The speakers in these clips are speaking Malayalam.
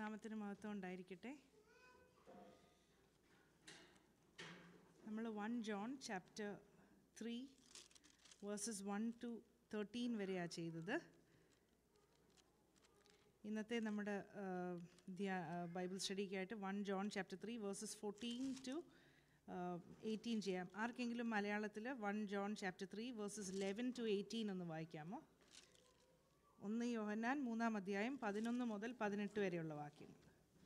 നാമത്തിന് മഹത്വം ഉണ്ടായിരിക്കട്ടെ നമ്മൾ one John chapter three verses one to thirteen വരെയാണ് ചെയ്തത് ഇന്നത്തെ നമ്മുടെ ആ, ധ്യാ- ആ, ബൈബിൾ സ്റ്റഡിക്കായിട്ട് one John chapter three verses fourteen to eighteen ചെയ്യാം ആർക്കെങ്കിലും മലയാളത്തിൽ one John chapter three verses eleven to eighteen ഒന്ന് വായിക്കാമോ ഒന്ന് യോഹന്നാൻ മൂന്നാം അധ്യായം പതിനൊന്ന് മുതൽ പതിനെട്ട് വരെയുള്ള വാക്യങ്ങൾ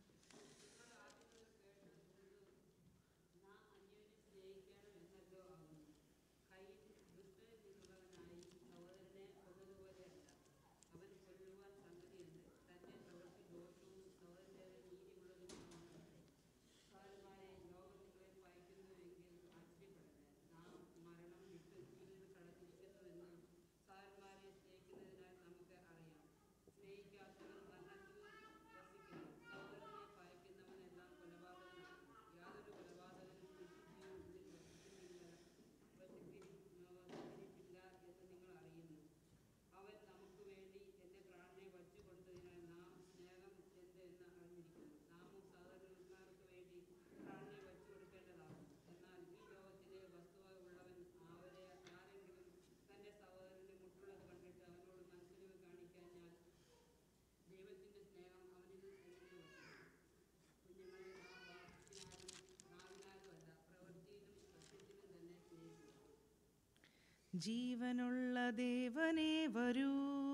ജീവനുള്ള ദേവനേ വരൂ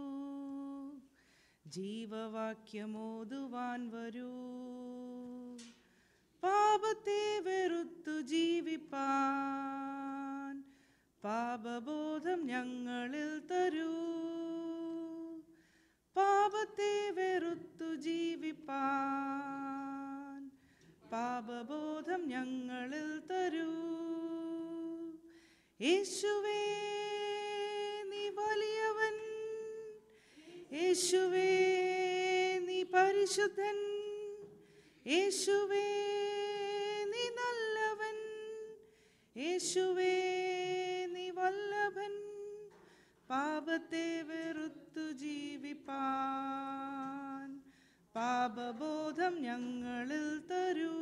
ജീവവാക്യമോതുവാൻ വരൂ പാപത്തെ വെറുത്തു ജീവിപ്പാൻ പാപബോധം ഞങ്ങളിൽ തരൂ പാപത്തെ വെറുത്തു ജീവിപ്പാൻ പാപബോധം ഞങ്ങളിൽ തരൂ യേശുവേ നീ വലിയവൻ യേശുവേ നീ പരിശുദ്ധൻ യേശുവേ നീ നല്ലവൻ യേശുവേ നീ വല്ലഭൻ പാപത്തെ വെറുത്തു ജീവിപ്പാൻ പാപബോധം ഞങ്ങളിൽ തരൂ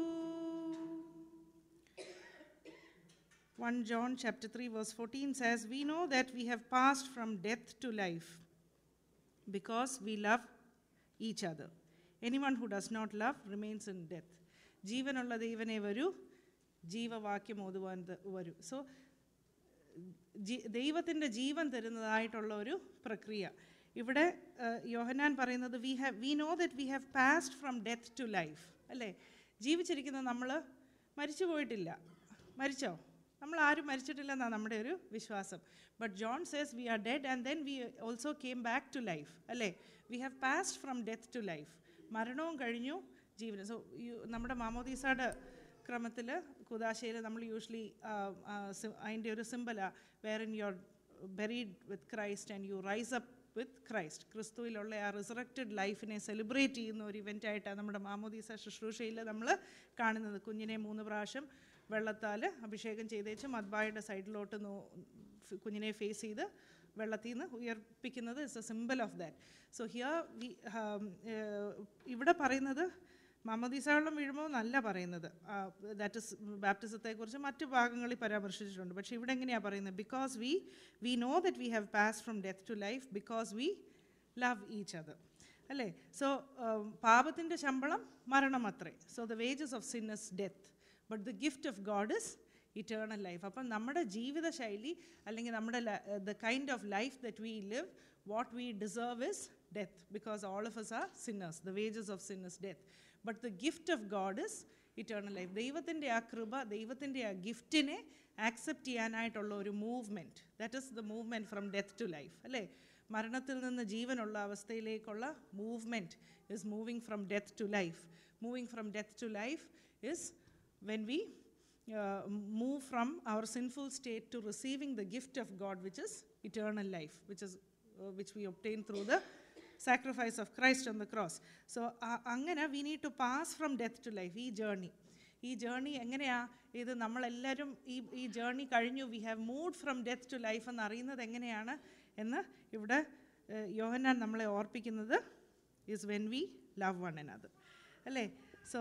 1 John chapter 3 verse 14 says we know that we have passed from death to life because we love each other anyone who does not love remains in death ജീവനുള്ള ദൈവനെ വരൂ ജീവവാക്യം ഓതുവാൻ ത- വരൂ സോ ദൈവത്തിൻ്റെ ജീവൻ തരുന്നതായിട്ടുള്ള ഒരു പ്രക്രിയ ഇവിടെ ഏഹ്, യോഹന്നാൻ പറയുന്നത് we have we know that we have passed from death to life അല്ലേ ജീവിച്ചിരിക്കുന്ന നമ്മൾ മരിച്ചു പോയിട്ടില്ല മരിച്ചോ നമ്മൾ ആരും മരിച്ചിട്ടില്ലെന്നാണ് നമ്മുടെ ഒരു വിശ്വാസം but John says we are dead and then we also came back to life അല്ലേ we have passed from death to life മരണവും കഴിഞ്ഞു ജീവനും സോ നമ്മുടെ മാമോദീസയുടെ ക്രമത്തിൽ കുദാശയിൽ നമ്മൾ യൂഷ്വലി അതിൻ്റെ ഒരു സിമ്പലാണ് where in your buried with Christ and you rise up with Christ ക്രിസ്തുവിലുള്ള ആ റിസറക്റ്റഡ് ലൈഫിനെ സെലിബ്രേറ്റ് ചെയ്യുന്ന ഒരു ഇവൻ്റായിട്ടാണ് നമ്മുടെ മാമോദീസ ശുശ്രൂഷയിൽ നമ്മൾ കാണുന്നത് കുഞ്ഞിനെ മൂന്ന് പ്രാവശ്യം വെള്ളത്താൽ അഭിഷേകം ചെയ്തേച്ച് മദ്ബായുടെ സൈഡിലോട്ട് നോ ഫ് കുഞ്ഞിനെ ഫേസ് ചെയ്ത് വെള്ളത്തിൽ നിന്ന് ഉയർപ്പിക്കുന്നത് is a simple of that so here we ഇവിടെ പറയുന്നത് മമദീസ വെള്ളം വീഴുമ്പോൾ എന്നല്ല പറയുന്നത് ദാറ്റ് ഇസ് ബാപ്റ്റിസത്തെക്കുറിച്ച് മറ്റു ഭാഗങ്ങളിൽ പരാമർശിച്ചിട്ടുണ്ട് പക്ഷേ ഇവിടെ എങ്ങനെയാണ് പറയുന്നത് because we we know that we have pass from death to life because we love each other അല്ലേ സോ പാപത്തിൻ്റെ ശമ്പളം മരണം അത്രേ so the wages of sin is death but the gift of God is eternal life അപ്പം നമ്മുടെ ജീവിതശൈലി അല്ലെങ്കിൽ നമ്മുടെ the kind of life that we live what we deserve is death because all of us are sinners the wages of sin is death but the gift of God is eternal life ദൈവത്തിൻ്റെ ആ കൃപ ദൈവത്തിൻ്റെ ആ ഗിഫ്റ്റിനെ ആക്സെപ്റ്റ് ചെയ്യാനായിട്ടുള്ള ഒരു movement that is the movement from death to life അല്ലേ മരണത്തിൽ നിന്ന് ജീവനുള്ള അവസ്ഥയിലേക്കുള്ള movement is moving from death to life moving from death to life is when we uh, move from our sinful state to receiving the gift of God, which is eternal life, which is uh, which we obtain through the sacrifice of Christ on the cross. So, uh, അങ്ങനെ we need to pass from death to life, ഈ journey. ഈ ജേർണി എങ്ങനെയാ ഇത് നമ്മളെല്ലാവരും ഈ ഈ ജേർണി കഴിഞ്ഞു we have moved from death to life എന്ന് അറിയുന്നത് എങ്ങനെയാണ് എന്ന് ഇവിടെ ഏഹ്, യോഹന്നാൻ നമ്മളെ ഓർപ്പിക്കുന്നത് is when we love one another അല്ലേ സോ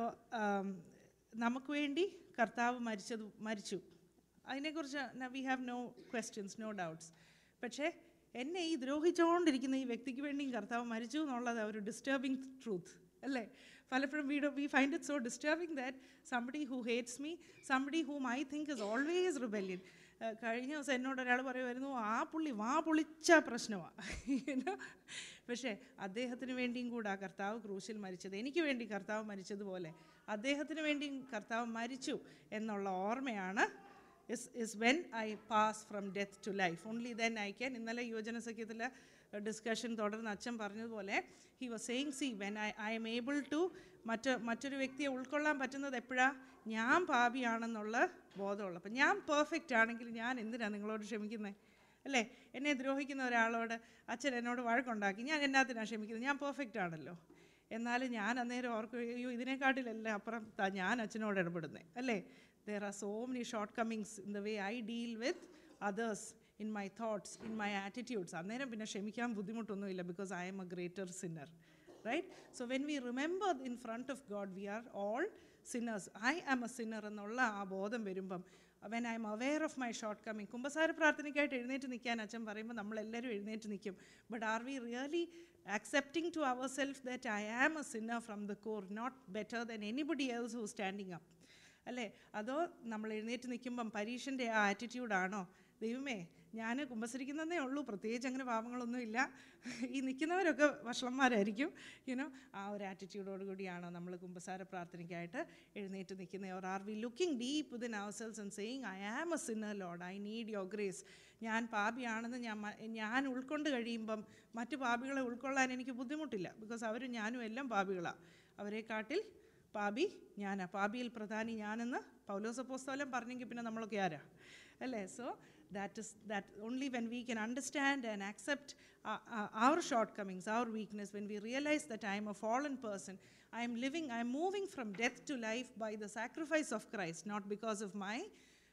നമുക്ക് വേണ്ടി കർത്താവ് മരിച്ചത് മരിച്ചു അതിനെക്കുറിച്ച് we have no questions no doubts പക്ഷേ എന്നെ ഈ ദ്രോഹിച്ചുകൊണ്ടിരിക്കുന്ന ഈ വ്യക്തിക്ക് വേണ്ടിയും കർത്താവ് മരിച്ചു എന്നുള്ളത് ഒരു ഡിസ്റ്റർബിങ് ട്രൂത്ത് അല്ലേ പലപ്പോഴും വീട് we find it so disturbing that somebody who hates me somebody whom I think is always rebellion കഴിഞ്ഞ ദിവസം എന്നോട് ഒരാൾ പറയുമായിരുന്നു ആ പുള്ളി വാ പൊളിച്ച പ്രശ്നമാണ് പക്ഷേ അദ്ദേഹത്തിന് വേണ്ടിയും കൂടെ ആ കർത്താവ് ക്രൂശിൽ മരിച്ചത് എനിക്ക് വേണ്ടി കർത്താവ് മരിച്ചതുപോലെ അദ്ദേഹത്തിന് വേണ്ടിയും കർത്താവ് മരിച്ചു എന്നുള്ള ഓർമ്മയാണ് is is when I pass from death to life only then I can ഇന്നലെ യുവജന സഖ്യത്തിൽ ഡിസ്കഷൻ തുടർന്ന് അച്ഛൻ പറഞ്ഞതുപോലെ he was saying see when I I am able to മറ്റ് മറ്റൊരു വ്യക്തിയെ ഉൾക്കൊള്ളാൻ പറ്റുന്നത് എപ്പോഴാണ് ഞാൻ പാപിയാണെന്നുള്ള ബോധമുള്ള അപ്പം ഞാൻ പെർഫെക്റ്റ് ആണെങ്കിൽ ഞാൻ എന്തിനാണ് നിങ്ങളോട് ക്ഷമിക്കുന്നത് അല്ലേ എന്നെ ദ്രോഹിക്കുന്ന ഒരാളോട് അച്ഛൻ എന്നോട് വഴക്കുണ്ടാക്കി ഞാൻ എന്നാത്തിനാണ് ക്ഷമിക്കുന്നത് ഞാൻ പെർഫെക്റ്റ് ആണല്ലോ എന്നാലും ഞാൻ അന്നേരം ഓർക്കും അയ്യോ ഇതിനെക്കാട്ടിലല്ല അപ്പുറം ത- ഞാൻ അച്ഛനോട് ഇടപെടുന്നത് അല്ലേ there are so many shortcomings in the way I deal with others in my thoughts in my attitudes അന്നേരം പിന്നെ ക്ഷമിക്കാൻ ബുദ്ധിമുട്ടൊന്നുമില്ല because I am a greater sinner right so when we remember in front of God we are all sinners I am a sinner എന്നുള്ള ആ ബോധം വരുമ്പം when I am aware of my shortcoming കുമ്പസാര പ്രാർത്ഥനയ്ക്കായിട്ട് എഴുന്നേറ്റ് നിൽക്കാൻ അച്ഛൻ പറയുമ്പോൾ നമ്മളെല്ലാവരും എഴുന്നേറ്റ് നിൽക്കും but are we really accepting to ourselves that I am a sinner from the core, not better than anybody else who's standing up. അല്ലേ അതോ നമ്മൾ എഴുന്നേറ്റ് നിൽക്കുമ്പം പരീക്ഷൻ്റെ ആ ആറ്റിറ്റ്യൂഡാണോ ദൈവമേ ഞാൻ കുമ്പസരിക്കുന്നതേ ഉള്ളൂ പ്രത്യേകിച്ച് അങ്ങനെ പാപങ്ങളൊന്നുമില്ല ഈ നിൽക്കുന്നവരൊക്കെ വഷളന്മാരായിരിക്കും യുനോ ആ ഒരു ആറ്റിറ്റ്യൂഡോട് കൂടിയാണോ നമ്മൾ കുമ്പസാര പ്രാർത്ഥനയ്ക്കായിട്ട് എഴുന്നേറ്റ് നിൽക്കുന്നത് or are we looking deep within ourselves and saying I am a sinner Lord I need your grace ഞാൻ പാപിയാണെന്ന് ഞാൻ മ- ഞാൻ ഉൾക്കൊണ്ട് കഴിയുമ്പം മറ്റു പാപികളെ ഉൾക്കൊള്ളാൻ എനിക്ക് ബുദ്ധിമുട്ടില്ല ബിക്കോസ് അവരും ഞാനും എല്ലാം പാപികളാണ് അവരെക്കാട്ടിൽ പാപി ഞാനാ പാപിയിൽ പ്രധാനി ഞാനെന്ന് പൗലോസപ്പോസ്തോലം പറഞ്ഞെങ്കിൽ പിന്നെ നമ്മളൊക്കെ ആരാ അല്ലേ so that is that only when we can understand and accept our shortcomings our weakness when we realise that I am a fallen person I am living I am moving from death to life by the sacrifice of Christ not because of my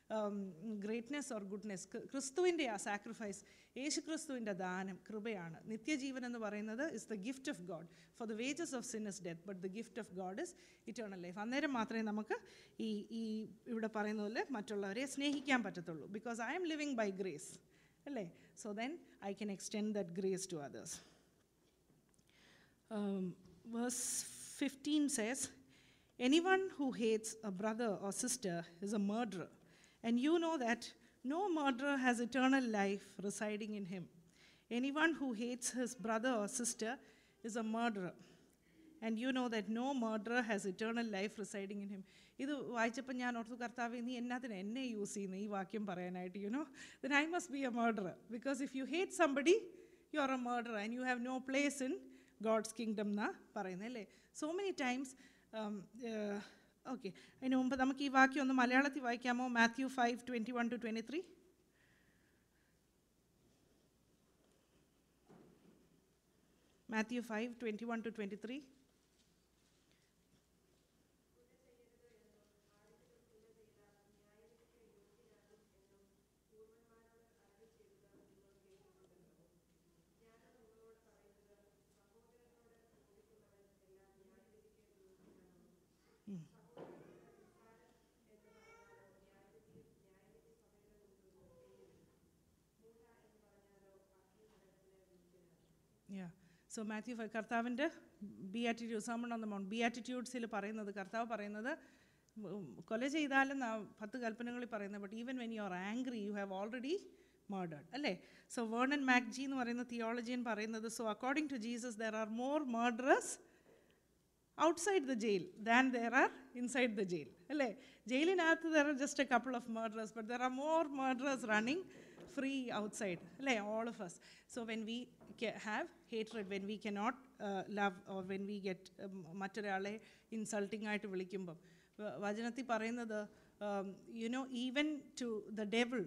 greatness or goodness ക്രിസ്തുവിൻ്റെ ആ സാക്രിഫൈസ് യേശു ക്രിസ്തുവിൻ്റെ ദാനം കൃപയാണ് നിത്യജീവൻ എന്ന് പറയുന്നത് is the gift of God for the wages of sin is death but the gift of God is eternal life അന്നേരം മാത്രമേ നമുക്ക് ഈ ഈ ഇവിടെ പറയുന്ന പോലെ മറ്റുള്ളവരെ സ്നേഹിക്കാൻ പറ്റത്തുള്ളൂ because I am living by grace അല്ലേ so then I can extend that grace to others um, verse 15 says, Anyone who hates a brother or sister is a murderer, and you know that no murderer has eternal life residing in him. Anyone who hates his brother or sister is a murderer, and you know that no murderer has eternal life residing in him. ഇത് വായിച്ചപ്പോൾ ഞാൻ ഓർത്തു കർത്താവ് നീ എന്നാത്തിന് എന്നെ യൂസ് ചെയ്യുന്നു ഈ വാക്യം പറയാനായിട്ട് you know then I must be a murderer because if you hate somebody you are a murder and you have no place in God's kingdom എന്നാ പറയുന്നത് അല്ലേ സോ മെനി ടൈംസ് ഓക്കെ അതിന് മുമ്പ് നമുക്ക് ഈ വാക്യം ഒന്ന് മലയാളത്തിൽ വായിക്കാമോ Matthew five twenty one to twenty three Matthew five twenty one to twenty three Yeah. So Matthew five കർത്താവിൻ്റെ beatitude Sermon on the Mount ബി ആറ്റിറ്റ്യൂഡ്സിൽ പറയുന്നത് കർത്താവ് പറയുന്നത് ഉം, കൊല ചെയ്താലും നാ- പത്ത് കൽപ്പനകളിൽ പറയുന്നത് but even when you are angry you have already murdered അല്ലേ സോ വേർണൻ മാക്ജി എന്ന് പറയുന്ന തിയോളജിയൻ പറയുന്നത് so according to Jesus there are more murderers outside the jail than there are inside the jail അല്ലേ ജയിലിനകത്ത് there are just a couple of murderers but there are more murderers running free outside അല്ലേ all of us so when we have hatred when we cannot love or when we get മറ്റൊരാളെ ഇൻസൾട്ടിംഗ് ആയിട്ട് വിളിക്കുമ്പം വ- വചനത്തിൽ പറയുന്നത് you know even to the devil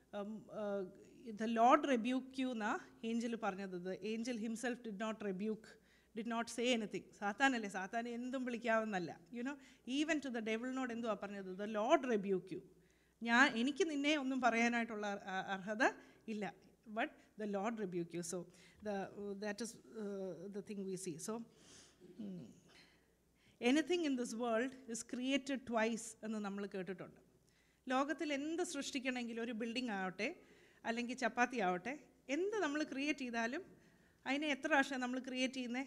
the Lord rebuke you എന്നാ ഏഞ്ചൽ പറഞ്ഞത് the angel himself did not rebuke did not say anything സാത്താനല്ലേ സാത്താൻ എന്തും വിളിക്കാവുന്നല്ല യുനോ ഈവൻ ടു ദ ഡെവിളിനോട് എന്തുവാ പറഞ്ഞത് ദ ലോഡ് റെബ്യൂക്ക് യു ഞാൻ എനിക്ക് നിന്നെ ഒന്നും പറയാനായിട്ടുള്ള അ- അർഹത ഇല്ല but the Lord rebuke you so the that is the thing we see so anything in this world is created twice എന്ന് നമ്മൾ കേട്ടിട്ടുണ്ട് ലോകത്തിൽ എന്ത് സൃഷ്ടിക്കണമെങ്കിലും ഒരു ബിൽഡിംഗ് ആവട്ടെ അല്ലെങ്കിൽ ചപ്പാത്തി ആവട്ടെ എന്ത് നമ്മൾ ക്രിയേറ്റ് ചെയ്താലും അതിനെ എത്ര പ്രാവശ്യം നമ്മൾ ക്രിയേറ്റ് ചെയ്യുന്നത്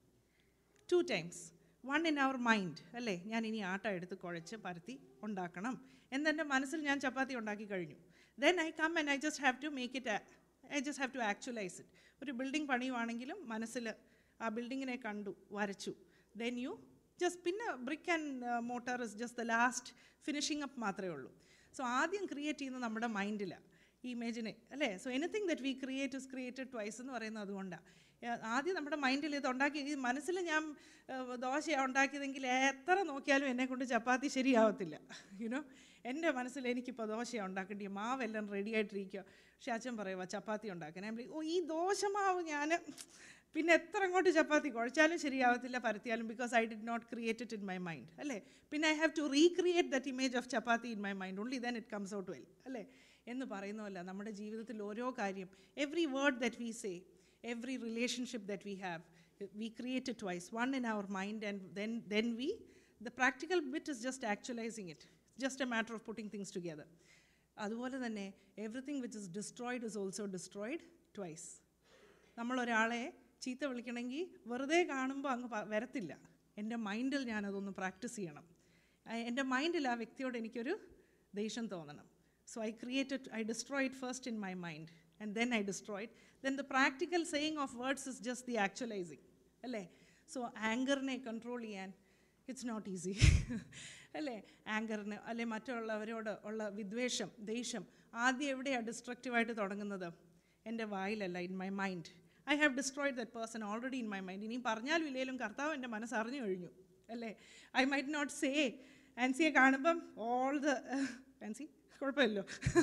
two times one in our mind അല്ലേ ഞാൻ ഇനി ആട്ട എടുത്ത് കുഴച്ച് പരത്തി ഉണ്ടാക്കണം എന്നെൻ്റെ മനസ്സിൽ ഞാൻ ചപ്പാത്തി ഉണ്ടാക്കി കഴിഞ്ഞു then I come and I just have to make it I just have to actualize it ഒരു ബിൽഡിംഗ് പണിയുവാണെങ്കിലും മനസ്സിൽ ആ ബിൽഡിങ്ങിനെ കണ്ടു വരച്ചു ദെൻ യു ജസ്റ്റ് പിന്നെ brick and mortar is just the last finishing up മാത്രമേ ഉള്ളൂ സോ ആദ്യം ക്രിയേറ്റ് ചെയ്യുന്നത് നമ്മുടെ മൈൻഡിലാണ് ഈ ഇമേജിനെ അല്ലേ so anything that we create is created twice എന്ന് പറയുന്നത് അതുകൊണ്ടാണ് ആദ്യം നമ്മുടെ മൈൻഡിൽ ഇത് ഉണ്ടാക്കി ഈ മനസ്സിൽ ഞാൻ ദോശയാണ് ഉണ്ടാക്കിയതെങ്കിൽ എത്ര നോക്കിയാലും എന്നെ കൊണ്ട് ചപ്പാത്തി ശരിയാവത്തില്ല യുനോ എൻ്റെ മനസ്സിൽ എനിക്കിപ്പോൾ ദോശയാണ് ഉണ്ടാക്കേണ്ടി മാവെല്ലാം റെഡി ആയിട്ടിരിക്കുക പക്ഷെ അച്ഛൻ പറയുക ചപ്പാത്തി ഉണ്ടാക്കാൻ ഞാൻ ഓ ഈ ദോശമാവ് ഞാൻ പിന്നെ എത്ര അങ്ങോട്ട് ചപ്പാത്തി കുഴച്ചാലും ശരിയാവത്തില്ല പരത്തിയാലും because I did not create it in my mind അല്ലേ പിന്നെ I have to recreate that image of chapati in my mind only then it comes out well അല്ലേ എന്ന് പറയുന്നതല്ല നമ്മുടെ ജീവിതത്തിൽ ഓരോ കാര്യം every word that we say every relationship that we have we create twice one in our mind and then then we the practical bit is just actualizing it just A matter of putting things together അതുപോലെ തന്നെ everything which is destroyed is also destroyed twice നമ്മളൊരാളെ ചീത്ത വിളിക്കണമെങ്കിൽ വെറുതെ കാണുമ്പോൾ അങ്ങ് പ- വരത്തില്ല എൻ്റെ മൈൻഡിൽ ഞാനതൊന്ന് പ്രാക്ടീസ് ചെയ്യണം ആ- എൻ്റെ മൈൻഡിൽ ആ വ്യക്തിയോട് എനിക്കൊരു ദേഷ്യം തോന്നണം so I created I destroyed first in my mind and then I destroyed then the practical saying of words is just the actualizing അല്ലേ സോ ആങ്കറിനെ കൺട്രോൾ ചെയ്യാൻ ഇറ്റ്സ് നോട്ട് ഈസി അല്ലേ ആങ്കറിന് അല്ലെ മറ്റുള്ളവരോട് ഉള്ള വിദ്വേഷം ദേഷ്യം ആദ്യം എവിടെയാണ് ഡിസ്ട്രക്റ്റീവായിട്ട് തുടങ്ങുന്നത് എൻ്റെ വായിലല്ല in my mind I have destroyed that person already in my mind ഇനിയും പറഞ്ഞാലും ഇല്ലെങ്കിലും കർത്താവ് എൻ്റെ മനസ്സറിഞ്ഞു കഴിഞ്ഞു അല്ലേ ഐ മൈറ്റ് നോട്ട് സേ ആൻസിയെ കാണുമ്പം ഓൾ ദ ആൻസി കുഴപ്പമില്ലല്ലോ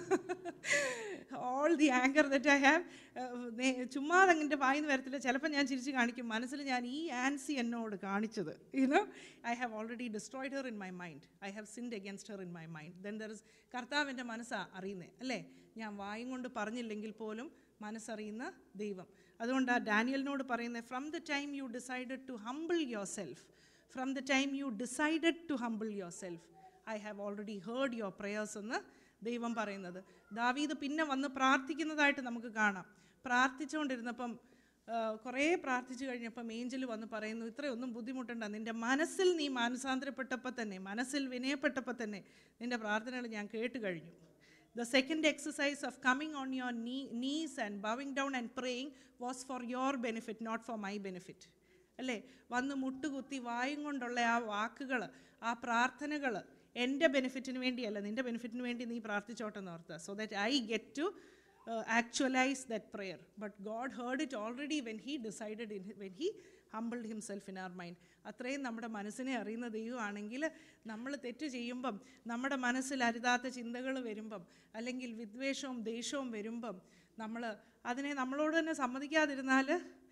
all the anger that I have ചുമ്മാതെ എൻ്റെ വായിന്ന് വരത്തില്ല ചിലപ്പോൾ ഞാൻ ചിരിച്ച് കാണിക്കും മനസ്സിൽ ഞാൻ ഈ ആൻസി എന്നോട് കാണിച്ചത് you know I have already destroyed her in my mind I have sinned against her in my mind then there is കർത്താവിൻ്റെ മനസ്സാണ് അറിയുന്നത് അല്ലേ ഞാൻ വായും കൊണ്ട് പറഞ്ഞില്ലെങ്കിൽ പോലും മനസ്സറിയുന്ന ദൈവം അതുകൊണ്ടാണ് ഡാനിയലിനോട് പറയുന്നത് from the time you decided to humble yourself from the time you decided to humble yourself I have already heard your prayers എന്ന് ദൈവം പറയുന്നത് ദാവീദ് പിന്നെ വന്ന് പ്രാർത്ഥിക്കുന്നതായിട്ട് നമുക്ക് കാണാം പ്രാർത്ഥിച്ചുകൊണ്ടിരുന്നപ്പം ആ, കുറേ പ്രാർത്ഥിച്ചു കഴിഞ്ഞപ്പം ഏഞ്ചൽ വന്ന് പറയുന്നു ഇത്രയൊന്നും ബുദ്ധിമുട്ടണ്ട നിൻ്റെ മനസ്സിൽ നീ മാനസാന്തരപ്പെട്ടപ്പോൾ തന്നെ മനസ്സിൽ വിനയപ്പെട്ടപ്പോൾ തന്നെ നിൻ്റെ പ്രാർത്ഥനകൾ ഞാൻ കേട്ട് കഴിഞ്ഞു The second exercise of coming on your knee, knees and bowing down and praying was for your benefit, not for my benefit. അല്ലേ വന്ന് മുട്ടുകുത്തി വായും കൊണ്ടുള്ള ആ വാക്കുകൾ ആ പ്രാർത്ഥനകൾ എൻ്റെ ബെനിഫിറ്റിന് വേണ്ടിയല്ല നിൻ്റെ ബെനിഫിറ്റിന് വേണ്ടി നീ പ്രാർത്ഥിച്ചോട്ടെന്ന് ഓർത്ത് so that I get to actualize that prayer but God heard it already when he decided in when he humbled himself in our mind അത്രയും നമ്മുടെ മനസ്സിനെ അറിയുന്ന ദൈവമാണെങ്കിൽ നമ്മൾ തെറ്റ് ചെയ്യുമ്പം നമ്മുടെ മനസ്സിൽ അരുതാത്ത ചിന്തകൾ വരുമ്പം അല്ലെങ്കിൽ വിദ്വേഷവും ദേഷ്യവും വരുമ്പം നമ്മൾ അതിനെ നമ്മളോട് തന്നെ സമ്മതിക്കാതിരുന്നാൽ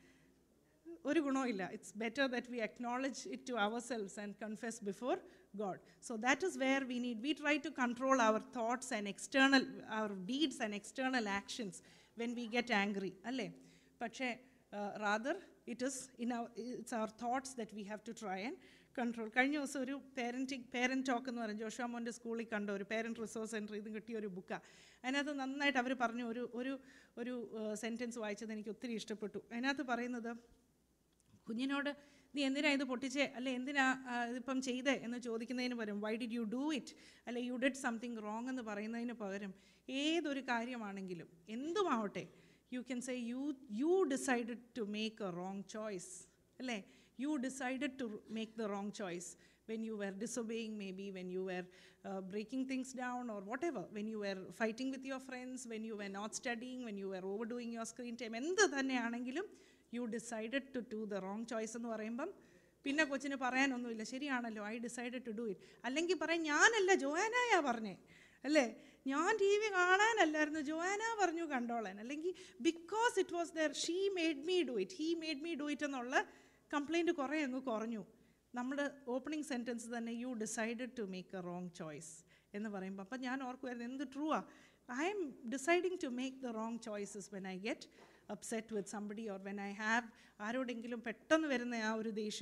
ഒരു ഗുണമില്ല it's better that we acknowledge it to ourselves and confess before God so that is where we need we try to control our thoughts and external our deeds and external actions when we get angry അല്ലേ പക്ഷേ rather it is in our it's our thoughts that we have to try and control കഴിഞ്ഞ ദിവസം ഒരു പേരൻറ്റിങ് പേരൻറ്റ് ടോക്ക് എന്ന് പറയും ജോഷാമോൻ്റെ സ്കൂളിൽ കണ്ട ഒരു പേരൻറ്റ് റിസോഴ്സ് സെൻറ്റർ ഇത് കിട്ടിയ ഒരു ബുക്കാണ് അതിനകത്ത് നന്നായിട്ട് അവർ പറഞ്ഞു ഒരു ഒരു ഒരു സെൻറ്റൻസ് വായിച്ചത് എനിക്ക് ഒത്തിരി ഇഷ്ടപ്പെട്ടു അതിനകത്ത് പറയുന്നത് കുഞ്ഞിനോട് നീ എന്തിനാ ഇത് പൊട്ടിച്ചേ അല്ലെ എന്തിനാ ആ, ഇതിപ്പം ചെയ്തേ എന്ന് ചോദിക്കുന്നതിന് പകരം why did you do it അല്ലെ യു ഡിഡ് സംതിങ് റോങ് എന്ന് പറയുന്നതിന് പകരം ഏതൊരു കാര്യമാണെങ്കിലും എന്തുമാവട്ടെ you can say you you decided to make a wrong choice അല്ലേ you decided to make the wrong choice when you were disobeying maybe when you were uh, breaking things down or whatever when you were fighting with your friends when you were not studying when you were overdoing your screen time എന്ത് തന്നെയാണെങ്കിലും you decided to do the wrong choice എന്ന് പറയുമ്പം പിന്നെ കൊച്ചിന് പറയാനൊന്നുമില്ല ശരിയാണല്ലോ I decided to do it അല്ലെങ്കിൽ പറയും ഞാനല്ല ജോയാനായാ പറഞ്ഞേ അല്ലേ ഞാൻ ടി വി കാണാനല്ലായിരുന്നു ജോയാന പറഞ്ഞു കണ്ടോളാൻ അല്ലെങ്കിൽ because it was there she made me do it he made me do it എന്നുള്ള കംപ്ലൈൻറ്റ് കുറേ അങ്ങ് കുറഞ്ഞു നമ്മുടെ ഓപ്പണിംഗ് സെൻറ്റൻസ് തന്നെ you decided to make a wrong choice എന്ന് പറയുമ്പോൾ അപ്പം ഞാൻ ഓർക്കുമായിരുന്നു എന്ത് ട്രൂ ആ I am deciding to make the wrong choices when I get upset with somebody or when I have ആരോടെങ്കിലും പെട്ടെന്ന് വരുന്ന ആ ഒരു ദേഷ്യം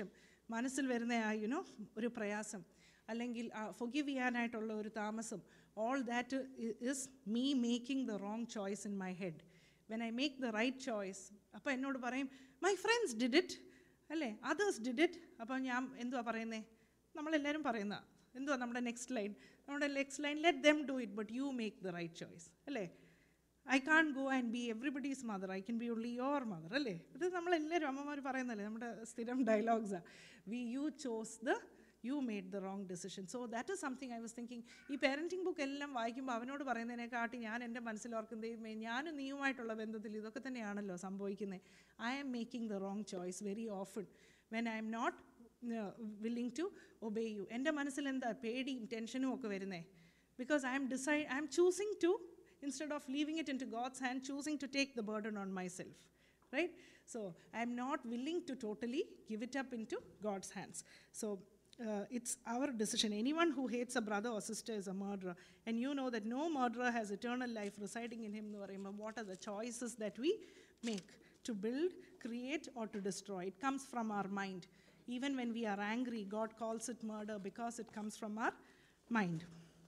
മനസ്സിൽ വരുന്ന ആ യുനോ ഒരു പ്രയാസം അല്ലെങ്കിൽ ഫൊഗീവ് ചെയ്യാനായിട്ടുള്ള ഒരു താമസം all that is me making the wrong choice in my head when I make the right choice അപ്പോൾ എന്നോട് പറയും മൈ ഫ്രണ്ട്സ് ഡിഡ് ഇറ്റ് അല്ലേ അതേഴ്സ് ഡിഡ് ഇറ്റ് അപ്പോൾ ഞാൻ എന്തുവാ പറയുന്നത് നമ്മളെല്ലാവരും പറയുന്ന എന്തുവാ നമ്മുടെ നെക്സ്റ്റ് ലൈൻ നമ്മുടെ next line let them do it but you make the right choice അല്ലേ I can't go and be everybody's mother I can be only your mother അല്ലേ ഇത് നമ്മളെല്ലാവരും അമ്മമാർ പറയുന്നല്ലേ നമ്മുടെ സ്ഥിരം ഡയലോഗ്സാണ് we you chose the you made the wrong decision so that is something I was thinking ഈ പാരൻറ്റിംഗ് ബുക്ക് എല്ലാം വായിക്കുമ്പോൾ അവനോട് പറയുന്നതിനെക്കാട്ടി ഞാൻ എൻ്റെ മനസ്സിൽ ഓർക്കും ദൈവമേ ഞാനും നീയുമായിട്ടുള്ള ബന്ധത്തിൽ ഇതൊക്കെ തന്നെയാണല്ലോ സംഭവിക്കുന്നത് I am making the wrong choice very often when I am not willing to obey you എൻ്റെ മനസ്സിൽ എന്താ പേടിയും ടെൻഷനും ഒക്കെ വരുന്നേ because I am decide I am choosing to instead of leaving it into God's hand, choosing to take the burden on myself. Right? So I'm not willing to totally give it up into God's hands. So uh, it's our decision. Anyone who hates a brother or sister is a murderer. And you know that no murderer has eternal life residing in him. എന്ന് പറയുമ്പോൾ What are the choices that we make to build, create, or to destroy? It comes from our mind. Even when we are angry, God calls it murder because it comes from our mind.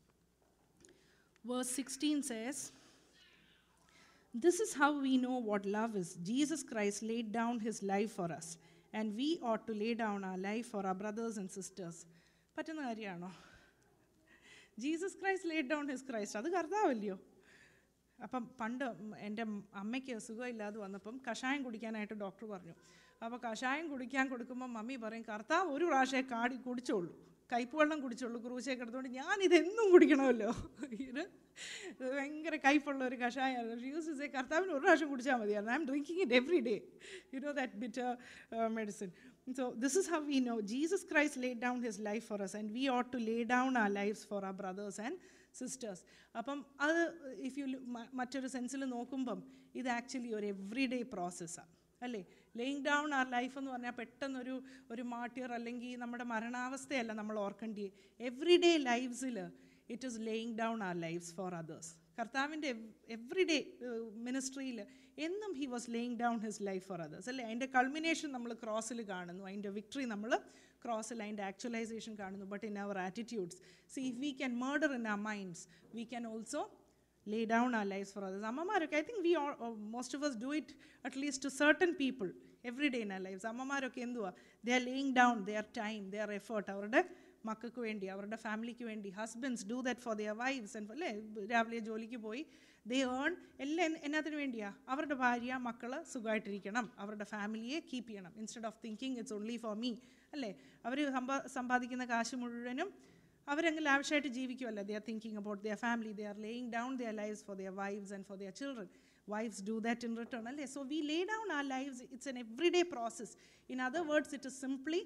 Verse 16 says, This is how we know what love is. Jesus Christ laid down his life for us, and we ought to lay down our life for our brothers and sisters. പറ്റുന്ന കാര്യമാണോ Jesus Christ laid down his Christ അത് കർത്താവല്ലയോ അപ്പം പണ്ട് എൻ്റെ അമ്മയ്ക്ക് സുഖമില്ലാതെ വന്നപ്പം കഷായം കുടിക്കാനായിട്ട് ഡോക്ടർ പറഞ്ഞു അപ്പോൾ കഷായം കുടിക്കാൻ കൊടുക്കുമ്പോൾ മമ്മി പറയും കർത്താവ് ഒരു പ്രാവശ്യമേ കാടി കുടിച്ചോളൂ കയ്പ് കുടിച്ചുള്ളൂ ക്രൂശയെ കിടന്നുകൊണ്ട് ഞാൻ ഇതെന്നും കുടിക്കണമല്ലോ ഇത് ഭയങ്കര കയ്പുള്ള ഒരു കഷായമാണ് യൂസ് സേ കർത്താവിന് ഒരു പ്രാവശ്യം കുടിച്ചാൽ മതിയായിരുന്നു I am drinking it every day you know that bitter medicine so this is how we know Jesus Christ laid down his life for us and we ought to lay down our lives for our brothers and sisters അപ്പം അത് ഇഫ് യു മറ്റൊരു സെൻസിൽ നോക്കുമ്പം ഇത് ആക്ച്വലി ഒരു എവ്രി ഡേ പ്രോസസ്സാണ് അല്ലേ ലേയിങ് ഡൗൺ ആർ ലൈഫ് എന്ന് പറഞ്ഞാൽ പെട്ടെന്നൊരു ഒരു മാട്ടിയർ അല്ലെങ്കിൽ നമ്മുടെ മരണാവസ്ഥയല്ല നമ്മൾ ഓർക്കേണ്ടി എവ്രി ഡേ ലൈഫ്സിൽ it is laying down our lives for others കർത്താവിൻ്റെ എവ്രി ഡേ മിനിസ്ട്രിയിൽ എന്നും he was laying down his life for others അല്ലേ അതിൻ്റെ കൾമിനേഷൻ നമ്മൾ ക്രോസിൽ കാണുന്നു അതിൻ്റെ വിക്ടറി നമ്മൾ ക്രോസിൽ അതിൻ്റെ ആക്ച്വലൈസേഷൻ കാണുന്നു but in our attitudes see if we can murder in our minds we can also lay down our lives for others. അമ്മമാരൊക്കെ I think we all most of us do it at least to certain people every day in our lives അമ്മമാരൊക്കെ എന്തുവാ they are laying down their time their effort അവരുടെ മക്കൾക്ക് വേണ്ടി അവരുടെ ഫാമിലിക്ക് വേണ്ടി husbands do that for their wives and അല്ലേ രാവിലെ ജോലിക്ക് പോയി ദേ ഏൺ എല്ലാം എന്നാത്തിന് വേണ്ടിയാ അവരുടെ ഭാര്യ മക്കൾ സുഖമായിട്ടിരിക്കണം അവരുടെ ഫാമിലിയെ കീപ്പ് ചെയ്യണം instead of thinking it's only for me അല്ലേ അവർ സമ്പാ സമ്പാദിക്കുന്ന കാശ് മുഴുവനും അവരങ്ങ് ലാവിഷായിട്ട് ജീവിക്കുമല്ലോ they are thinking about their family they are laying down their lives for their wives and for their children wives do that in return അല്ലേ so we lay down our lives it's an every day process in other words it is simply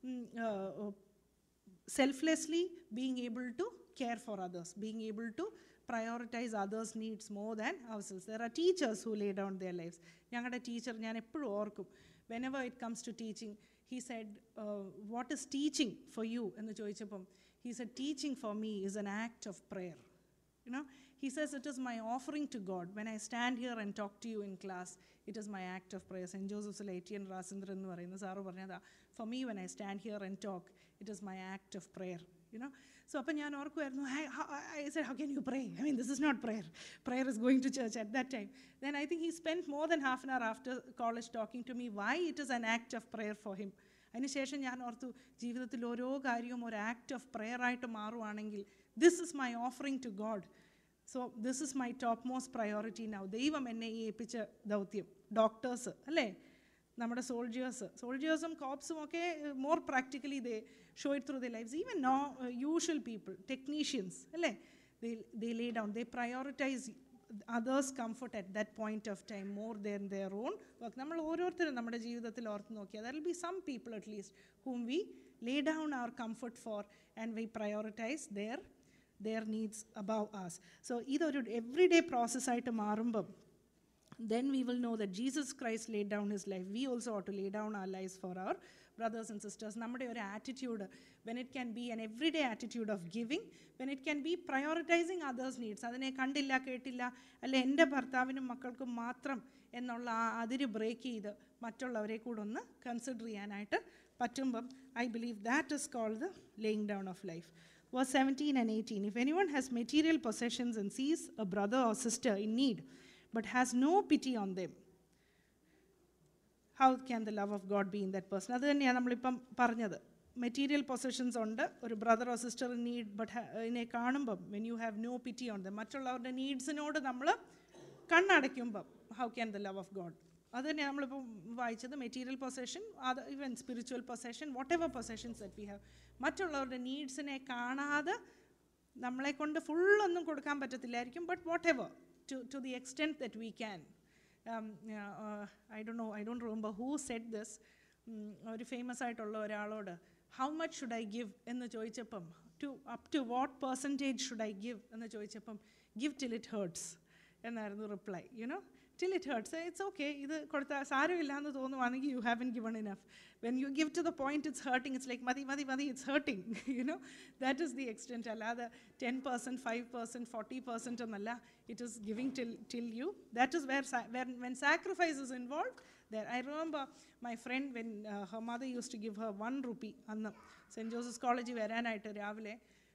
selflessly being able to care for others, being able to prioritize others' needs more than ourselves. There are teachers who lay down their lives. ഞങ്ങളുടെ ടീച്ചർ ഞാൻ എപ്പോഴും ഓർക്കും whenever it comes to teaching he said what is teaching for you എന്ന് ചോദിച്ചപ്പം he said teaching for me is an act of prayer You know, he says, It is my offering to God. When I stand here and talk to you in class, it is my act of prayer. St. Joseph's Etienne Rasindran എന്ന് പറയുന്ന സാറ് പറഞ്ഞതാ for me when I stand here and talk it is my act of prayer you know so അപ്പം ഞാൻ ഓർക്കുമായിരുന്നു I said how can you pray I mean this is not prayer prayer is going to church at that time then I think he spend more than half an hour after college talking to me why it is an act of prayer for him അതിനുശേഷം ഞാൻ ഓർത്തു ജീവിതത്തിൽ ഓരോ കാര്യവും ഒരു ആക്ട് ഓഫ് പ്രെയർ ആയിട്ട് മാറുവാണെങ്കിൽ this is my offering to God so this is my top most priority now ദൈവം എന്നെ ഈ ഏൽപ്പിച്ച ദൗത്യം ഡോക്ടേഴ്സ് അല്ലേ നമ്മുടെ സോൾജിയേഴ്സ് സോൾജിയേഴ്സും കോപ്സും ഒക്കെ more practically they show it through the lifes even no usual people technicians അല്ലേ they they lay down they prioritize others comfort at that point of time more than their own work നമ്മൾ ഓരോരുത്തരും നമ്മുടെ ജീവിതത്തിൽ ഓർത്ത് നോക്കിയാൽ there will be some people at least whom we lay down our comfort for and we prioritize their their needs above us. So ഇതൊരു എവറി ഡേ പ്രോസസ്സായിട്ട് മാറുമ്പം then we will know that Jesus Christ laid down his life. We also ought to lay down our lives for our brothers and sisters. നമ്മുടെ ഒരു attitude when it can be an every day attitude of giving when it can be prioritizing others needs അതിനെ കണ്ടില്ല കേട്ടില്ല അല്ലെ എൻ്റെ ഭർത്താവിനും മക്കൾക്കും മാത്രം എന്നുള്ള ആ അതിര് ബ്രേക്ക് ചെയ്ത് മറ്റുള്ളവരെ കൂടെ ഒന്ന് കൺസിഡർ ചെയ്യാനായിട്ട് പറ്റുമ്പം I believe that is called the laying down of life Verse 17 and 18 If anyone has material possessions and sees a brother or sister in need, but has no pity on them, how can the love of God be in that person അത് തന്നെയാണ് നമ്മളിപ്പം പറഞ്ഞത് മെറ്റീരിയൽ പൊസിഷൻസ് ഉണ്ട് ഒരു brother or sister need but ഇതിനെ കാണുമ്പം when you have no pity on the മറ്റുള്ളവരുടെ നീഡ്സിനോട് നമ്മൾ കണ്ണടയ്ക്കുമ്പം how can the love of God അത് തന്നെ നമ്മളിപ്പോൾ വായിച്ചത് മെറ്റീരിയൽ പൊസഷൻ അത് even spiritual possession whatever possessions that we have മറ്റുള്ളവരുടെ നീഡ്സിനെ കാണാതെ നമ്മളെ കൊണ്ട് ഫുള്ളൊന്നും കൊടുക്കാൻ പറ്റത്തില്ലായിരിക്കും but whatever to to the extent that we can I do no I don't remember who said this ഒരു ഫേമസ് ആയിട്ടുള്ള ഒരാളോട് how much should I give എന്ന് ചോദിച്ചപ്പം to up to what percentage should I give എന്ന് ചോദിച്ചപ്പം ഗിവ് ടിൽ ഇറ്റ് ഹേർട്സ് എന്നായിരുന്നു reply you know till it hurts it's okay ഇത് കൊടുത്താൽ സാരമില്ല എന്ന് തോന്നുവാണെങ്കിൽ you haven't given enough when you give to the point it's hurting it's like മതി മതി മതി it's hurting you know that is the extent അല്ലാതെ ten percent five percent forty percent എന്നല്ല it is giving till till you that is where when sacrifice is involve there. I remember my friend when uh, her mother used to give her one rupee അന്ന് സെൻറ്റ് ജോസഫ്സ് കോളേജിൽ വരാനായിട്ട് രാവിലെ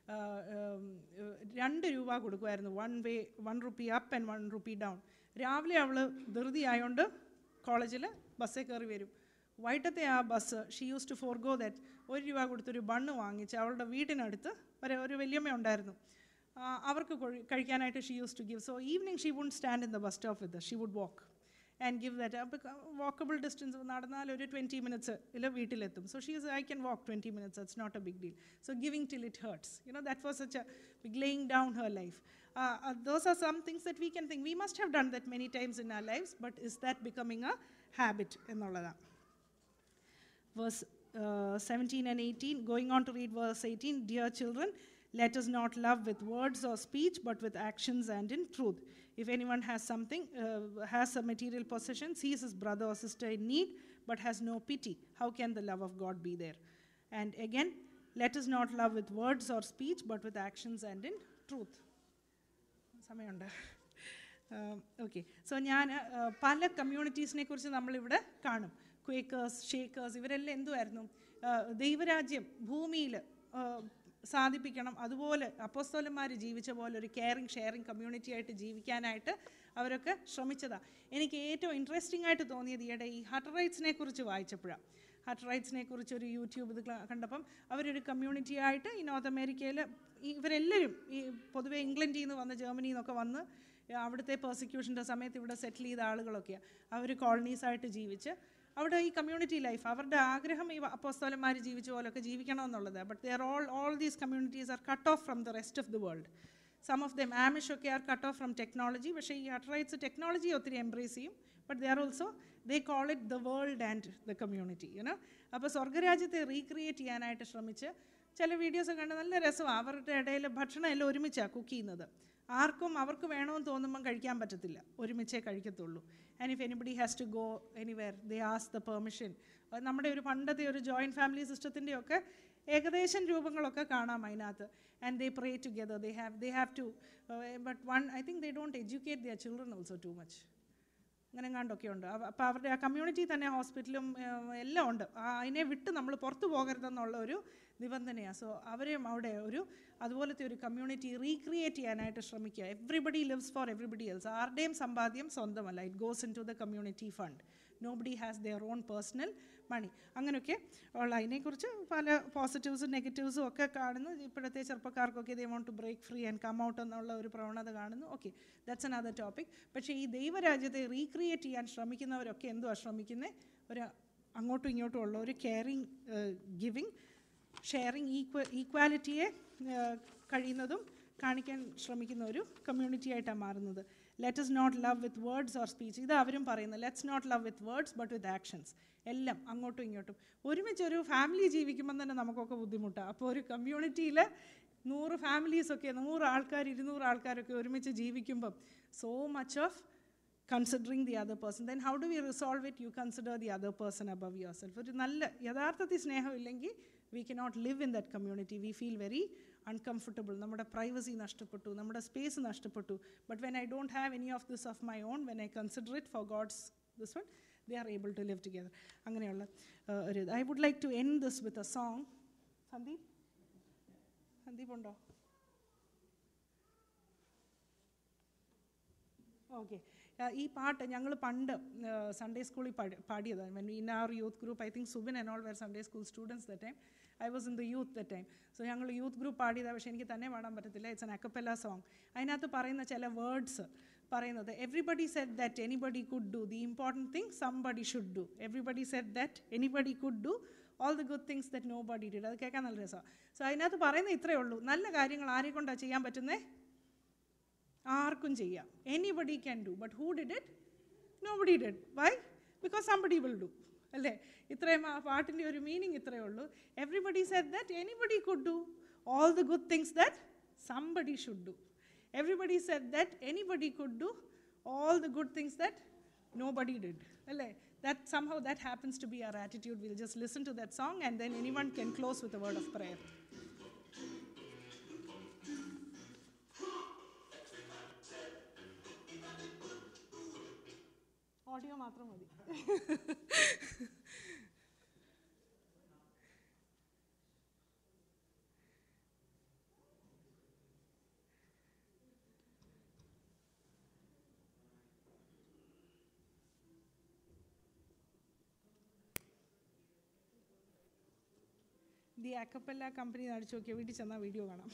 രണ്ട് രൂപ കൊടുക്കുമായിരുന്നു one way one rupee up and one rupee down രാവിലെ അവൾ ധൃതി ആയതുകൊണ്ട് കോളേജിൽ ബസ്സിൽ കയറി വരും വൈകിട്ടത്തെ ആ bus she used to forgo that ഒരു രൂപ കൊടുത്തൊരു ബണ്ണ് വാങ്ങിച്ച് അവളുടെ വീട്ടിനടുത്ത് ഒരു ഒരു വല്യമ്മ ഉണ്ടായിരുന്നു അവർക്ക് കഴിക്കാനായിട്ട് she used to give so evening she would stand in the bus stop with she would walk and give that അപ്പോൾ വാക്കബിൾ ഡിസ്റ്റൻസ് നടന്നാൽ ഒരു ട്വൻറ്റി മിനിറ്റ്സ് ഇല്ല വീട്ടിലെത്തും so she's I can walk twenty minutes it's not a big deal so giving till it hurts you know that was such a big laying down her life those are some things that we can think we must have done that many times in our lifes but is that becoming a habit എന്നുള്ളതാണ് verse uh, 17 and 18. Going on to read verse 18 Dear children, let us not love with words or speech, but with actions and in truth. If anyone has something, uh, has a material possession, sees his brother or sister in need, but has no pity, how can the love of God be there? And again, let us not love with words or speech, but with actions and in truth. സമയമുണ്ട് ഓക്കെ സോ ഞാൻ പല കമ്മ്യൂണിറ്റീസിനെ കുറിച്ച് നമ്മളിവിടെ കാണും ക്വേക്കേഴ്സ് ഷേക്കേഴ്സ് ഇവരെല്ലാം എന്തുമായിരുന്നു ദൈവരാജ്യം ഭൂമിയിൽ സാധിപ്പിക്കണം അതുപോലെ അപ്പോസ്തോലന്മാർ ജീവിച്ച പോലെ ഒരു കെയറിങ് ഷെയറിങ് കമ്മ്യൂണിറ്റി ആയിട്ട് ജീവിക്കാനായിട്ട് അവരൊക്കെ ശ്രമിച്ചതാണ് എനിക്ക് ഏറ്റവും ഇൻട്രസ്റ്റിംഗ് ആയിട്ട് തോന്നിയത് ഈയിടെ ഈ ഹട്ട് റൈറ്റ്സിനെ കുറിച്ച് വായിച്ചപ്പോഴാണ് ഹട്ട് റൈറ്റ്സിനെ കുറിച്ച് ഒരു യൂട്യൂബ് ഇത് കണ്ടപ്പം അവരൊരു കമ്മ്യൂണിറ്റി ആയിട്ട് ഈ നോർത്ത് അമേരിക്കയിൽ ഇവരെല്ലാവരും ഈ പൊതുവെ ഇംഗ്ലണ്ടിൽ നിന്ന് വന്ന് ജർമ്മനിയിൽ നിന്നൊക്കെ വന്ന് അവിടുത്തെ പെർസിക്യൂഷൻ്റെ സമയത്ത് ഇവിടെ സെറ്റിൽ ചെയ്ത ആളുകളൊക്കെയാണ് അവർ കോളനീസായിട്ട് ജീവിച്ച് അവിടെ ഈ കമ്മ്യൂണിറ്റി ലൈഫ് അവരുടെ ആഗ്രഹം ഈ അപ്പോസ്തോലന്മാർ ജീവിച്ച പോലൊക്കെ ജീവിക്കണമെന്നുള്ളത് but there all all these communities are cut off from the rest of the world some of them Amish ഒക്കെ are cut off from technology പക്ഷേ ഈ അട്രൈറ്റ്സ് ടെക്നോളജി ഒത്തിരി എംബ്രേസ് ചെയ്യും but they are also they call it the world and the community you know അപ്പോൾ സ്വർഗരാജ്യത്തെ റീക്രിയേറ്റ് ചെയ്യാനായിട്ട് ശ്രമിച്ച് ചില വീഡിയോസ് കണ്ട് നല്ല രസമാണ് അവരുടെ ഇടയിൽ ഭക്ഷണം എല്ലാം ഒരുമിച്ചാണ് കുക്ക് ചെയ്യുന്നത് ആർക്കും അവർക്ക് വേണമെന്ന് തോന്നുമ്പം കഴിക്കാൻ പറ്റത്തില്ല ഒരുമിച്ചേ കഴിക്കത്തുള്ളൂ and if anybody has to go anywhere they ask the permission നമ്മുടെ ഒരു പണ്ടത്തെ ഒരു ജോയിൻറ്റ് ഫാമിലി സിസ്റ്റത്തിൻ്റെയൊക്കെ ഏകദേശം രൂപങ്ങളൊക്കെ കാണാം അതിനകത്ത് and they pray together they have they have to but one I think they don't educate their children also too much അങ്ങനെ കണ്ടൊക്കെ ഉണ്ട് അപ്പോൾ അവരുടെ ആ കമ്മ്യൂണിറ്റി തന്നെ ഹോസ്പിറ്റലും എല്ലാം ഉണ്ട് അതിനെ വിട്ട് നമ്മൾ പുറത്തു പോകരുതെന്നുള്ള ഒരു നിബന്ധനയാണ് സോ അവരെയും അവിടെ ഒരു അതുപോലത്തെ ഒരു കമ്മ്യൂണിറ്റി റീക്രിയേറ്റ് ചെയ്യാനായിട്ട് ശ്രമിക്കുക everybody lives for everybody else ആരുടെയും സമ്പാദ്യം സ്വന്തമല്ല it goes into the community fund nobody has their own personal money അങ്ങനെയൊക്കെ ഉള്ള അതിനെക്കുറിച്ച് പല പോസിറ്റീവ്സും നെഗറ്റീവ്സും ഒക്കെ കാണുന്നു ഇപ്പോഴത്തെ ചെറുപ്പക്കാർക്കൊക്കെ they want to break free and come out എന്നുള്ള ഒരു പ്രവണത കാണുന്നു okay that's another topic പക്ഷേ ഈ ദൈവരാജ്യത്തെ റീക്രിയേറ്റ് ചെയ്യാൻ ശ്രമിക്കുന്നവരൊക്കെ എന്തുവാ ശ്രമിക്കുന്നത് ഒരു അങ്ങോട്ടും ഇങ്ങോട്ടും ഉള്ള ഒരു കെയറിങ് ഗിവിങ് ഷെയറിങ് ഈക്വ ഈക്വാലിറ്റിയെ കഴിയുന്നതും കാണിക്കാൻ ശ്രമിക്കുന്ന ഒരു കമ്മ്യൂണിറ്റി ആയിട്ടാണ് മാറുന്നത് let is not love with words or speech ഇത് അവരും പറയുന്നത് let's not love with words but with actions എല്ലാം അങ്ങോട്ടും ഇങ്ങോട്ടും ഒരുമിച്ച് ഒരു ഫാമിലി ജീവിക്കുമ്പം തന്നെ നമുക്കൊക്കെ ബുദ്ധിമുട്ടാണ് അപ്പോൾ ഒരു കമ്മ്യൂണിറ്റിയിൽ നൂറ് ഫാമിലീസൊക്കെ നൂറ് ആൾക്കാർ ഇരുന്നൂറ് ആൾക്കാരൊക്കെ ഒരുമിച്ച് ജീവിക്കുമ്പം so much of considering the other person then how do we resolve it you consider the other person above yourself ഒരു നല്ല യഥാർത്ഥത്തിൽ സ്നേഹമില്ലെങ്കിൽ we cannot live in that community we feel very uncomfortable നമ്മുടെ പ്രൈവസി നഷ്ടപ്പെട്ടു നമ്മുടെ സ്പേസ് നഷ്ടപ്പെട്ടു but when I don't have any of this of my own when I consider it for God's this one they are able to live together അങ്ങനെയുള്ള uh, ഒരു I would like to end this with a song Sandeep Sandeep ഉണ്ടോ ഓക്കെ ഈ പാട്ട് ഞങ്ങൾ പണ്ട് സൺഡേ സ്കൂളിൽ പാടി പാടിയതാണ് when in our youth group I think Subin and all were Sunday school students the time I was in the youth the time so ഞങ്ങൾ യൂത്ത് ഗ്രൂപ്പ് പാടിയതാണ് പക്ഷേ എനിക്ക് തന്നെ പാടാൻ പറ്റത്തില്ല ഇറ്റ്സ് എൻ അക്കപ്പല്ല സോങ് അതിനകത്ത് പറയുന്ന ചില വേർഡ്സ് പറയുന്നത് everybody said that anybody could do the important thing somebody should do everybody said that anybody could do all the good things that nobody did അത് കേൾക്കാൻ നല്ല രസമാണ് സോ അതിനകത്ത് പറയുന്നത് ഇത്രയേ ഉള്ളൂ നല്ല കാര്യങ്ങൾ ആരെ കൊണ്ടാണ് ചെയ്യാൻ പറ്റുന്നത് ആർക്കും ചെയ്യാം anybody can do but who did it nobody did why because somebody will do അല്ലേ ഇത്രയും ആ പാട്ടിൻ്റെ ഒരു മീനിങ് ഇത്രയേ ഉള്ളൂ everybody said that anybody could do all the good things that somebody should do everybody said that anybody could do all the good things that nobody did അല്ലേ that somehow that happens to be our attitude we'll just listen to that song and then anyone can close with a word of prayer audio മാത്രം മതി ദി അക്കപ്പല്ല കമ്പനി അടിച്ചു നോക്കിയാൽ വീട്ടിൽ ചെന്നാൽ വീഡിയോ കാണാം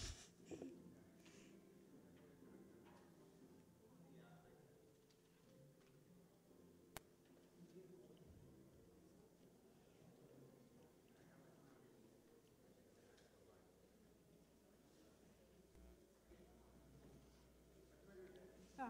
ആ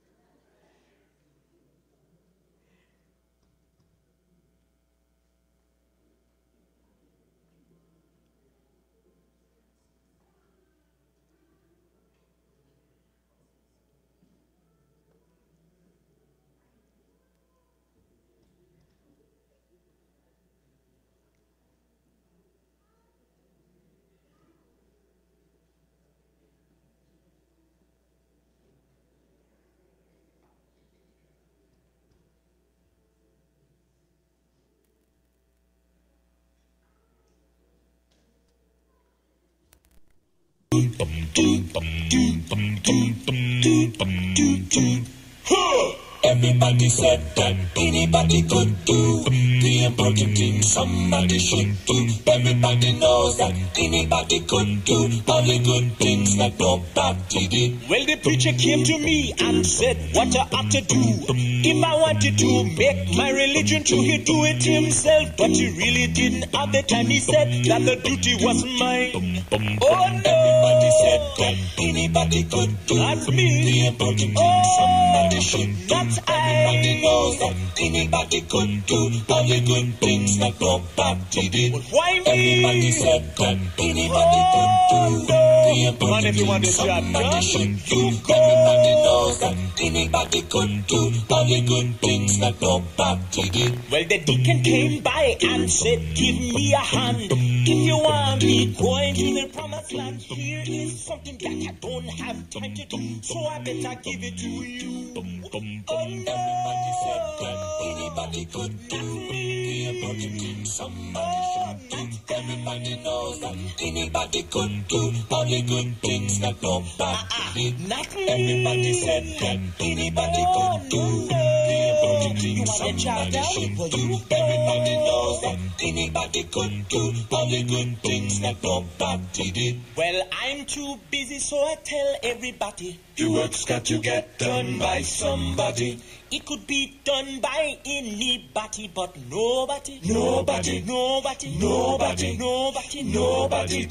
Everybody said that anybody could do the important thing somebody should do. Everybody knows that anybody could do all the good things that nobody did. Well, the preacher came to me and said, What I ought to do. If I wanted to make my religion true, he'd do it himself. But he really didn't at the time. He said that the duty was mine. Oh Everybody no! said that anybody could do That's me. the important thing somebody should do. That's Everybody I. knows that anybody could do all the good things that nobody did. Why Everybody me? said that anybody could do Oh, the no. important Man, if you want things this job somebody done, should do. you go. Everybody knows that anybody could do all the good things that nobody did. Well, the deacon came by and said, Give me a hand. If you want me going to the promised land, here is something that I don't have time to do. So I better give it to you. Oh Everybody said that no! anybody could do That's the me. important things somebody should do. Everybody knows that anybody could do all the good things that nobody did. Not me. Everybody said that anybody could do the important You things want a job somebody now? should Well, do. you go. Everybody knows that anybody could do all the good things that nobody did. Well, I'm too busy, so I tell everybody. Your work's got to get done by somebody. It could be done by anybody, but nobody, Nobody. nobody, Nobody. nobody, Nobody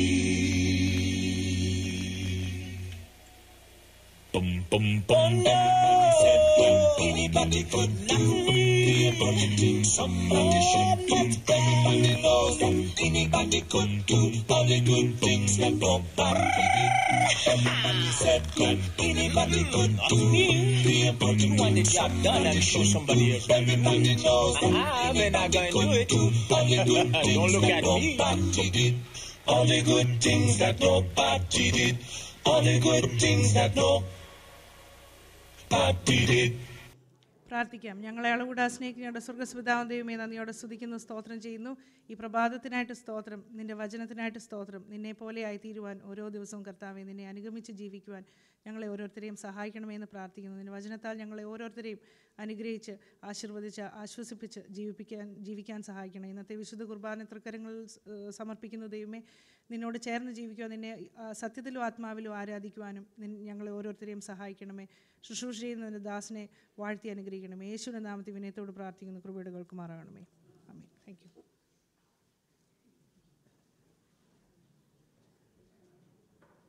did. Bum bum bum. Everybody said that anybody could do the important thing somebody should do. Everybody knows that anybody could do all the good things that nobody did. Everybody said that anybody could do the important You want the thing job done somebody and show should somebody do. else. Everybody knows that Ah, we're not anybody going to could do do it. all the good Don't things look that at me. nobody did. All the good things that nobody did. All the good things that nobody did. പ്രാർത്ഥിക്കാം ഞങ്ങളെ അളകൂടാ സ്നേഹിക്കുന്ന ഞങ്ങളുടെ സ്വർഗ്ഗസ്പിതാവും ദൈവമേ നന്ദിയോടെ സ്തുതിക്കുന്നു സ്തോത്രം ചെയ്യുന്നു ഈ പ്രഭാതത്തിനായിട്ട് സ്തോത്രം നിന്റെ വചനത്തിനായിട്ട് സ്തോത്രം നിന്നെ പോലെയായി തീരുവാൻ ഓരോ ദിവസവും കർത്താവെ നിന്നെ അനുഗമിച്ച് ജീവിക്കുവാൻ ഞങ്ങളെ ഓരോരുത്തരെയും സഹായിക്കണമേ എന്ന് പ്രാർത്ഥിക്കുന്നു നിന്റെ വചനത്താൽ ഞങ്ങളെ ഓരോരുത്തരെയും അനുഗ്രഹിച്ച് ആശീർവദിച്ച് ആശ്വസിപ്പിച്ച് ജീവിപ്പിക്കാൻ ജീവിക്കാൻ സഹായിക്കണം ഇന്നത്തെ വിശുദ്ധ കുർബാന തൃക്കരങ്ങളിൽ ഏഹ്, സമർപ്പിക്കുന്ന ദൈവമേ നിന്നോട് ചേർന്ന് ജീവിക്കുവാൻ നിന്നെ ആ, സത്യത്തിലും ആത്മാവിലും ആരാധിക്കുവാനും നിൻ- ഞങ്ങളെ ഓരോരുത്തരെയും സഹായിക്കണമേ ശുശ്രൂഷ ചെയ്യുന്നതിൻ്റെ ദാസനെ വാഴ്ത്തി അനുഗ്രഹിക്കണമേ യേശുവിൻ്റെ നാമത്തിൽ വിനയത്തോട് പ്രാർത്ഥിക്കുന്നു കൃപയുടെ കേൾക്കുമാറാകണമേ ആമേൻ താങ്ക് യു